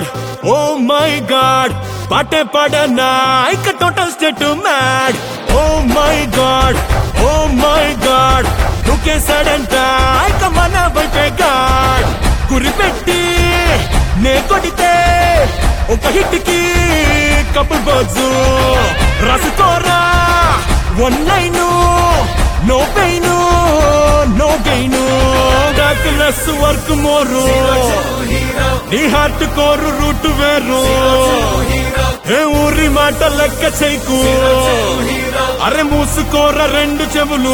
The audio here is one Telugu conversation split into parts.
గాడ్ ఓ మై గాడ్ పాటే పడనా ఇక total state mad oh my god oh my god దూకేశాడంట ఇక మన వైపే గాడ్ గురిపెట్టి నే కొడితే ఒక హిట్ కి కపుల్ బోజు రాసుకోరా one line no pain no gain డాక్లెస్ వర్క్ మోరు నీ హార్ట్ కోరు రూట్ వేరు ఏ ఊరి మాట లెక్క చేయకు అరే మూసుకోర రెండు చెవులు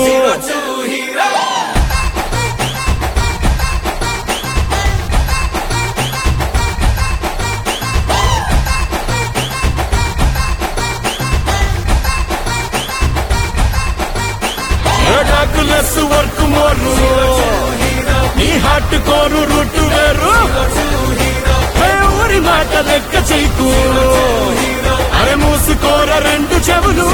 డాక్లెస్ వర్క్ మోరు నీ హార్ట్ కోరు రూట్ వేరు ఏ ఊరి మాట లెక్క చేయకు అరే మూసుకోర రెండు చెవులు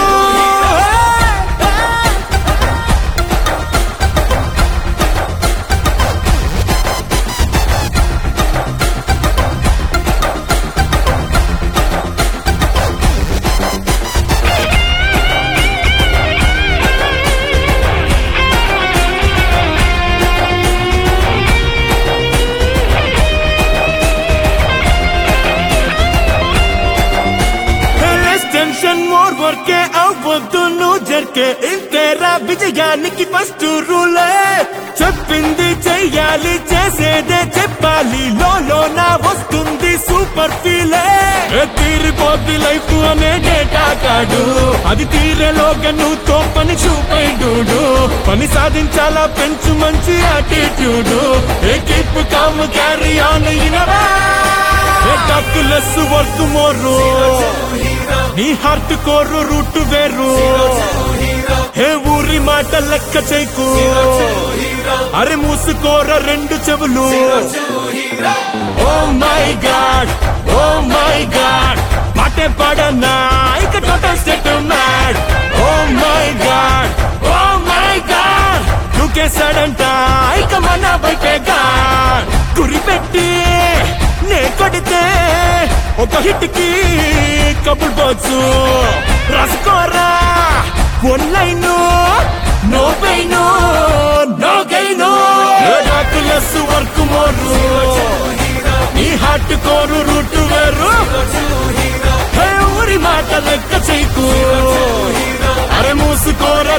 టెన్షన్ మోర్ వర్కే అవ్వద్దు నువ్వు జర్కే ఇంతేరా విజయానికి ఫస్ట్ రూలే చెప్పింది చెయ్యాలి చేసేదే చెప్పాలి లోలో నా వస్తుంది సూపర్ ఫీలే ఏ తీరిపోద్ది లైఫ్ అనే డేటా కాడు అది తీరేలోగా నువ్వు తో పని చూపైడు పని సాధించాలా పెంచు మంచి యాటిట్యూడ్ ఏ కీప్ కామ్ క్యారీ ఆన్ ఇనరా ఏ డబ్బులెస్ వర్క్ మోరు నీ హార్ట్ కోరు రూట్ వేరు హే ఊరి మాట లెక్క చేయకు అరే మూసుకోర రెండు చెవులు oh my god oh my god పాటే పడనా ఇక total state mad oh my god oh my god దూకేశాడంట ఇక మన బయటే గాడ్ గురి పెట్టి నే కొడితే ఒక హిట్ కి కబుల్ పోచ్చు రాసుకోరా one line no pain no gain డాక్యులస్ వర్క్ మోరు నీ హార్ట్ కోరు రూట్ వేరు ఏ ఊరి మాట లెక్క చేయకు అరే మూసుకోర